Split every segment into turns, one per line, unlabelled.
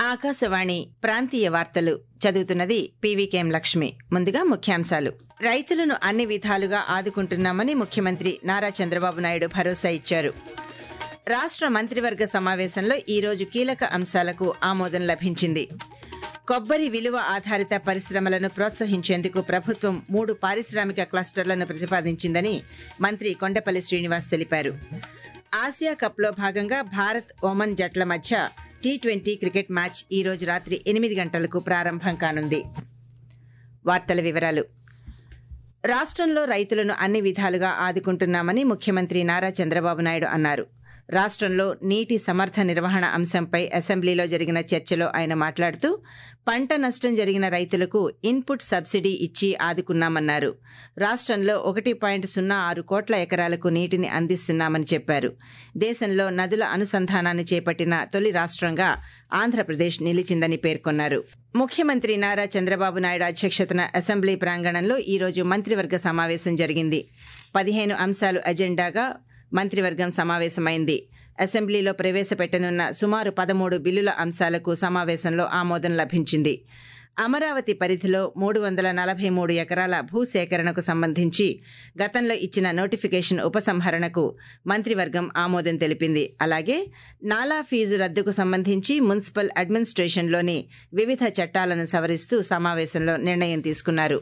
ఆకాశవాణి ప్రాంతీయ వార్తలు చదువుతున్నది పీవీకేఎం లక్ష్మి ముందుగా ముఖ్యాంశాలు రైతులను అన్ని విధాలుగా ఆదుకుంటున్నామని ముఖ్యమంత్రి నారా చంద్రబాబు నాయుడు భరోసా ఇచ్చారు రాష్ట్ర మంత్రివర్గ సమావేశంలో ఈ రోజు కీలక అంశాలకు ఆమోదం లభించింది కొబ్బరి విలువ ఆధారిత పరిశ్రమలను ప్రోత్సహించేందుకు ప్రభుత్వం మూడు పారిశ్రామిక క్లస్టర్లను ప్రతిపాదించిందని మంత్రి కొండపల్లి శ్రీనివాస్ తెలిపారు ఆసియా కప్లో భాగంగా భారత్ ఒమన్ జట్ల మధ్య టీ ట్వంటీ క్రికెట్ మ్యాచ్ ఈ రోజు రాత్రి ఎనిమిది గంటలకు ప్రారంభం కానుంది వార్తల వివరాలు రాష్ట్రంలో రైతులను అన్ని విధాలుగా ఆదుకుంటున్నామని ముఖ్యమంత్రి నారా చంద్రబాబు నాయుడు అన్నారు రాష్ట్రంలో నీటి సమర్థ నిర్వహణ అంశంపై అసెంబ్లీలో జరిగిన చర్చలో ఆయన మాట్లాడుతూ పంట నష్టం జరిగిన రైతులకు ఇన్పుట్ సబ్సిడీ ఇచ్చి ఆదుకున్నామన్నారు రాష్ట్రంలో ఒకటి పాయింట్ సున్నా ఆరు కోట్ల ఎకరాలకు నీటిని అందిస్తున్నామని చెప్పారు దేశంలో నదుల అనుసంధానాన్ని చేపట్టిన తొలి రాష్ట్రంగా ఆంధ్రప్రదేశ్ నిలిచిందని పేర్కొన్నారు ముఖ్యమంత్రి నారా చంద్రబాబు నాయుడు అధ్యక్షతన అసెంబ్లీ ప్రాంగణంలో ఈ రోజు మంత్రివర్గ సమావేశం జరిగింది పదిహేను అంశాలు ఎజెండాగా మంత్రివర్గం సమావేశమైంది అసెంబ్లీలో ప్రవేశపెట్టనున్న సుమారు పదమూడు బిల్లుల అంశాలకు సమావేశంలో ఆమోదం లభించింది అమరావతి పరిధిలో మూడు వందల నలభై మూడు ఎకరాల భూసేకరణకు సంబంధించి గతంలో ఇచ్చిన నోటిఫికేషన్ ఉపసంహరణకు మంత్రివర్గం ఆమోదం తెలిపింది అలాగే నాలా ఫీజు రద్దుకు సంబంధించి మున్సిపల్ అడ్మినిస్ట్రేషన్లోని వివిధ చట్టాలను సవరిస్తూ సమావేశంలో నిర్ణయం తీసుకున్నారు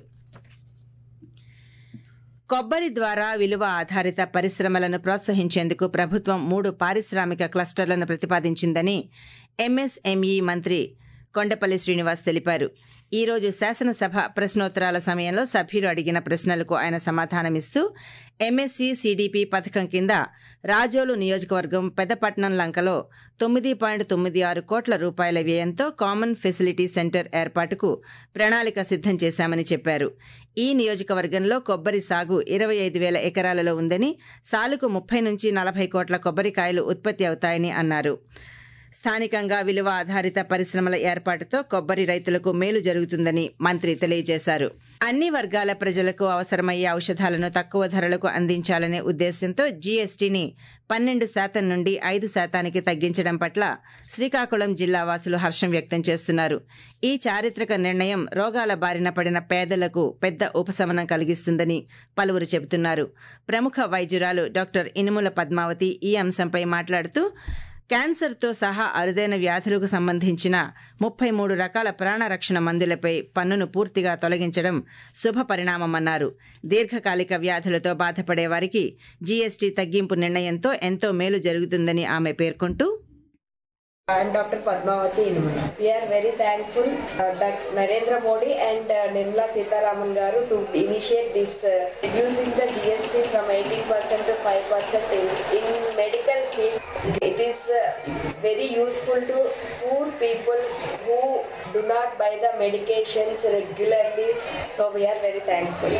కొబ్బరి ద్వారా విలువ ఆధారిత పరిశ్రమలను ప్రోత్సహించేందుకు ప్రభుత్వం మూడు పారిశ్రామిక క్లస్టర్లను ప్రతిపాదించిందని ఎంఎస్ఎంఈ మంత్రి కొండపల్లి శ్రీనివాస్ తెలిపారు ఈ రోజు శాసనసభ ప్రశ్నోత్తరాల సమయంలో సభ్యులు అడిగిన ప్రశ్నలకు ఆయన సమాధానమిస్తూ ఎంఎస్సీ సీడీపీ పథకం కింద రాజోలు నియోజకవర్గం పెద్దపట్నం లంకలో తొమ్మిది పాయింట్ తొమ్మిది ఆరు కోట్ల రూపాయల వ్యయంతో కామన్ ఫెసిలిటీ సెంటర్ ఏర్పాటుకు ప్రణాళిక సిద్దం చేశామని చెప్పారు ఈ నియోజకవర్గంలో కొబ్బరి సాగు ఇరవై ఐదు వేల ఎకరాలలో ఉందని సాలుకు ముప్పై నుంచి నలభై కోట్ల కొబ్బరికాయలు ఉత్పత్తి అవుతాయని అన్నారు స్థానికంగా విలువ ఆధారిత పరిశ్రమల ఏర్పాటుతో కొబ్బరి రైతులకు మేలు జరుగుతుందని మంత్రి తెలియజేశారు అన్ని వర్గాల ప్రజలకు అవసరమయ్యే ఔషధాలను తక్కువ ధరలకు అందించాలనే ఉద్దేశంతో జీఎస్టీని పన్నెండు శాతం నుండి ఐదు శాతానికి తగ్గించడం పట్ల శ్రీకాకుళం జిల్లా వాసులు హర్షం వ్యక్తం చేస్తున్నారు ఈ చారిత్రక నిర్ణయం రోగాల బారిన పడిన పేదలకు పెద్ద ఉపశమనం కలిగిస్తుందని పలువురు చెబుతున్నారు ప్రముఖ వైద్యురాలు డాక్టర్ ఇనుముల పద్మావతి ఈ అంశంపై మాట్లాడుతూ క్యాన్సర్తో సహా అరుదైన వ్యాధులకు సంబంధించిన ముప్పై మూడు రకాల ప్రాణరక్షణ మందులపై పన్నును పూర్తిగా తొలగించడం శుభ పరిణామమన్నారు దీర్ఘకాలిక వ్యాధులతో బాధపడే వారికి జీఎస్టీ తగ్గింపు నిర్ణయంతో ఎంతో మేలు జరుగుతుందని ఆమె పేర్కొంటూ
I am Dr. Padmavati Inumala. We are very thankful uh, that Narendra Modi and uh, Nirmala Sitaraman garu to initiate this uh, reducing the GST from 18% to 5% in, in medical field. It is uh, very useful to poor people who do not buy the medications regularly. So we are very thankful.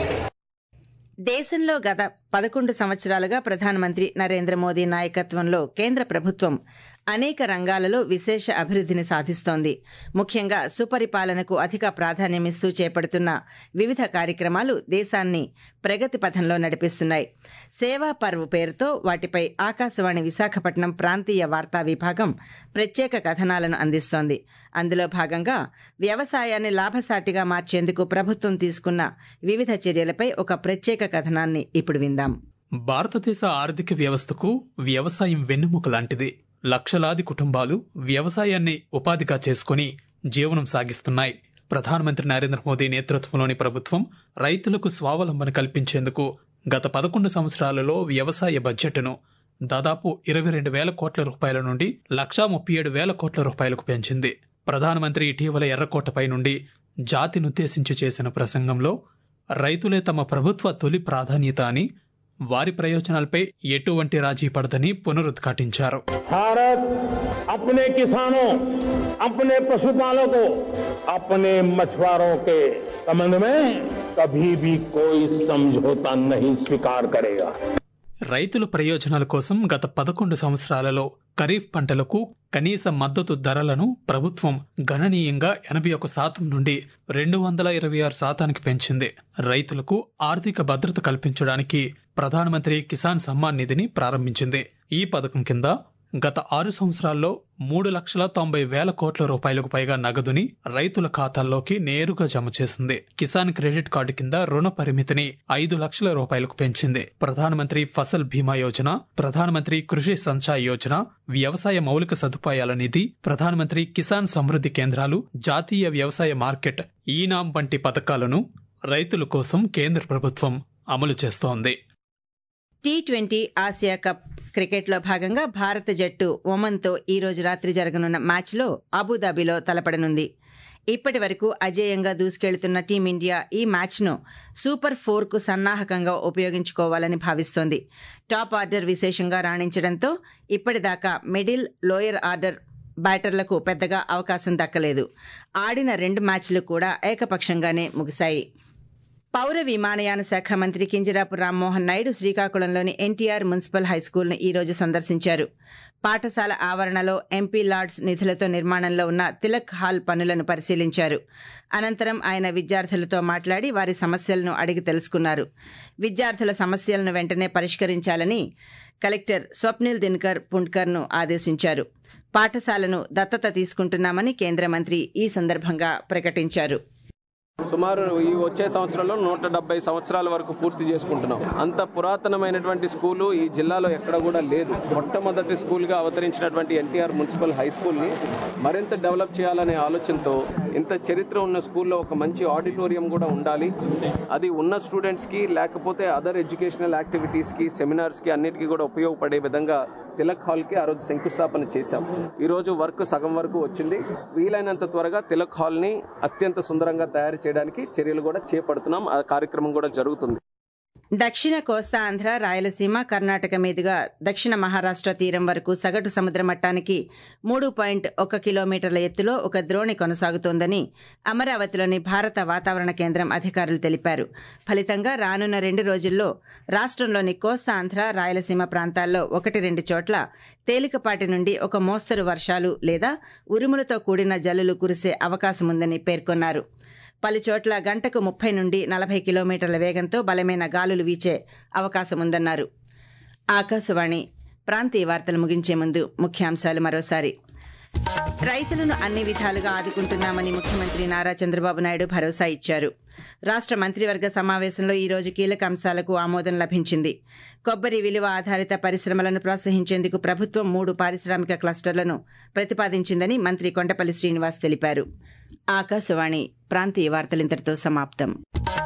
దేశంలో గత పదకొండు సంవత్సరాలుగా ప్రధానమంత్రి నరేంద్ర మోదీ నాయకత్వంలో కేంద్ర ప్రభుత్వం అనేక రంగాలలో విశేష అభివృద్ధిని సాధిస్తోంది ముఖ్యంగా సుపరిపాలనకు అధిక ప్రాధాన్యమిస్తూ చేపడుతున్న వివిధ కార్యక్రమాలు దేశాన్ని ప్రగతి పథంలో నడిపిస్తున్నాయి సేవా పర్వ్ పేరుతో వాటిపై ఆకాశవాణి విశాఖపట్నం ప్రాంతీయ వార్తా విభాగం ప్రత్యేక కథనాలను అందిస్తోంది అందులో భాగంగా వ్యవసాయాన్ని లాభసాటిగా మార్చేందుకు ప్రభుత్వం తీసుకున్న వివిధ చర్యలపై ఒక ప్రత్యేక కథనాన్ని ఇప్పుడు విందాం
భారతదేశ ఆర్థిక వ్యవస్థకు వ్యవసాయం వెన్నుముక లాంటిది లక్షలాది కుటుంబాలు వ్యవసాయాన్ని ఉపాధిగా చేసుకుని జీవనం సాగిస్తున్నాయి ప్రధానమంత్రి నరేంద్ర మోదీ నేతృత్వంలోని ప్రభుత్వం రైతులకు స్వావలంబన కల్పించేందుకు గత పదకొండు సంవత్సరాలలో వ్యవసాయ బడ్జెట్ను దాదాపు ఇరవై రెండు వేల కోట్ల రూపాయల నుండి లక్షా ముప్పై ఏడు వేల కోట్ల రూపాయలకు పెంచింది ప్రధానమంత్రి ఇటీవల ఎర్రకోటపై నుండి జాతినుద్దేశించి చేసిన ప్రసంగంలో రైతులే తమ ప్రభుత్వ తొలి ప్రాధాన్యత అని వారి ప్రయోజనాలపై ఎటువంటి రాజీ పడదని పునరుద్ఘాటించారు
भारत अपने किसानों अपने पशुपालकों अपने मछुआरों के संबंध में कभी भी कोई समझौता नहीं स्वीकार करेगा
రైతుల ప్రయోజనాల కోసం గత పదకొండు సంవత్సరాలలో ఖరీఫ్ పంటలకు కనీస మద్దతు ధరలను ప్రభుత్వం గణనీయంగా ఎనభై ఒక శాతం నుండి రెండు వందల ఇరవై ఆరు శాతానికి పెంచింది రైతులకు ఆర్థిక భద్రత కల్పించడానికి ప్రధానమంత్రి కిసాన్ సమ్మాన్ నిధిని ప్రారంభించింది ఈ పథకం కింద గత ఆరు సంవత్సరాల్లో మూడు లక్షల తొంభై వేల కోట్ల రూపాయలకు పైగా నగదుని రైతుల ఖాతాల్లోకి నేరుగా జమ చేసింది కిసాన్ క్రెడిట్ కార్డు కింద రుణ పరిమితిని ఐదు లక్షల రూపాయలకు పెంచింది ప్రధానమంత్రి ఫసల్ బీమా యోజన ప్రధానమంత్రి కృషి సంచాయ్ యోజన వ్యవసాయ మౌలిక సదుపాయాల నిధి ప్రధానమంత్రి కిసాన్ సమృద్ధి కేంద్రాలు జాతీయ వ్యవసాయ మార్కెట్ ఈనాం వంటి పథకాలను రైతుల కోసం కేంద్ర ప్రభుత్వం అమలు చేస్తోంది
టీ ట్వంటీ ఆసియా కప్ క్రికెట్లో భాగంగా భారత జట్టు ఒమన్తో ఈ రోజు రాత్రి జరగనున్న మ్యాచ్లో అబుదాబిలో తలపడనుంది ఇప్పటి వరకు అజేయంగా దూసుకెళ్తున్న టీమిండియా ఈ మ్యాచ్ను సూపర్ ఫోర్కు సన్నాహకంగా ఉపయోగించుకోవాలని భావిస్తోంది టాప్ ఆర్డర్ విశేషంగా రాణించడంతో ఇప్పటిదాకా మిడిల్ లోయర్ ఆర్డర్ బ్యాటర్లకు పెద్దగా అవకాశం దక్కలేదు ఆడిన రెండు మ్యాచ్లు కూడా ఏకపక్షంగానే ముగిశాయి పౌర విమానయాన శాఖ మంత్రి కింజరాపు రామ్మోహన్ నాయుడు శ్రీకాకుళంలోని ఎన్టీఆర్ మున్సిపల్ హైస్కూల్ను ఈ రోజు సందర్శించారు పాఠశాల ఆవరణలో ఎంపీ లార్డ్స్ నిధులతో నిర్మాణంలో ఉన్న తిలక్ హాల్ పనులను పరిశీలించారు అనంతరం ఆయన విద్యార్థులతో మాట్లాడి వారి సమస్యలను అడిగి తెలుసుకున్నారు విద్యార్థుల సమస్యలను వెంటనే పరిష్కరించాలని కలెక్టర్ స్వప్నిల్ దినకర్ పుండ్కర్ను ఆదేశించారు పాఠశాలను దత్తత తీసుకుంటున్నామని కేంద్ర మంత్రి ఈ సందర్భంగా ప్రకటించారు
సుమారు ఈ వచ్చే సంవత్సరంలో నూట డెబ్బై సంవత్సరాల వరకు పూర్తి చేసుకుంటున్నాం అంత పురాతనమైనటువంటి స్కూలు ఈ జిల్లాలో ఎక్కడ కూడా లేదు మొట్టమొదటి స్కూల్గా అవతరించినటువంటి ఎన్టీఆర్ మున్సిపల్ హై స్కూల్ని మరింత డెవలప్ చేయాలనే ఆలోచనతో ఇంత చరిత్ర ఉన్న స్కూల్లో ఒక మంచి ఆడిటోరియం కూడా ఉండాలి అది ఉన్న స్టూడెంట్స్కి లేకపోతే అదర్ ఎడ్యుకేషనల్ యాక్టివిటీస్కి సెమినార్స్కి అన్నిటికీ కూడా ఉపయోగపడే విధంగా తిలక్ హాల్కి ఆ రోజు శంకుస్థాపన చేశాం ఈ రోజు వర్క్ సగం వరకు వచ్చింది వీలైనంత త్వరగా తిలక్ హాల్ని అత్యంత సుందరంగా తయారు చేయడానికి చర్యలు కూడా చేపడుతున్నాం ఆ కార్యక్రమం కూడా జరుగుతుంది
దక్షిణ కోస్తా ఆంధ్ర రాయలసీమ కర్ణాటక మీదుగా దక్షిణ మహారాష్ట్ర తీరం వరకు సగటు సముద్ర మట్టానికి మూడు పాయింట్ ఒక కిలోమీటర్ల ఎత్తులో ఒక ద్రోణి కొనసాగుతోందని అమరావతిలోని భారత వాతావరణ కేంద్రం అధికారులు తెలిపారు ఫలితంగా రానున్న రెండు రోజుల్లో రాష్ట్రంలోని కోస్తా ఆంధ్ర రాయలసీమ ప్రాంతాల్లో ఒకటి రెండు చోట్ల తేలికపాటి నుండి ఒక మోస్తరు వర్షాలు లేదా ఉరుములతో కూడిన జల్లులు కురిసే అవకాశముందని పేర్కొన్నారు పలుచోట్ల గంటకు ముప్పై నుండి నలభై కిలోమీటర్ల వేగంతో బలమైన గాలులు వీచే అవకాశముందన్నారు ఆకాశవాణి ప్రాంతీయ వార్తలు ముగించే ముందు ముఖ్యాంశాలు మరోసారి రైతులను అన్ని విధాలుగా ఆదుకుంటున్నామని ముఖ్యమంత్రి నారా చంద్రబాబు నాయుడు భరోసా ఇచ్చారు రాష్ట్ర మంత్రివర్గ సమావేశంలో ఈ రోజు కీలక అంశాలకు ఆమోదం లభించింది కొబ్బరి విలువ ఆధారిత పరిశ్రమలను ప్రోత్సహించేందుకు ప్రభుత్వం మూడు పారిశ్రామిక క్లస్టర్లను ప్రతిపాదించిందని మంత్రి కొండపల్లి శ్రీనివాస్ తెలిపారు ఆకాశవాణి ప్రాంతీయ వార్తలింతటితో సమాప్తం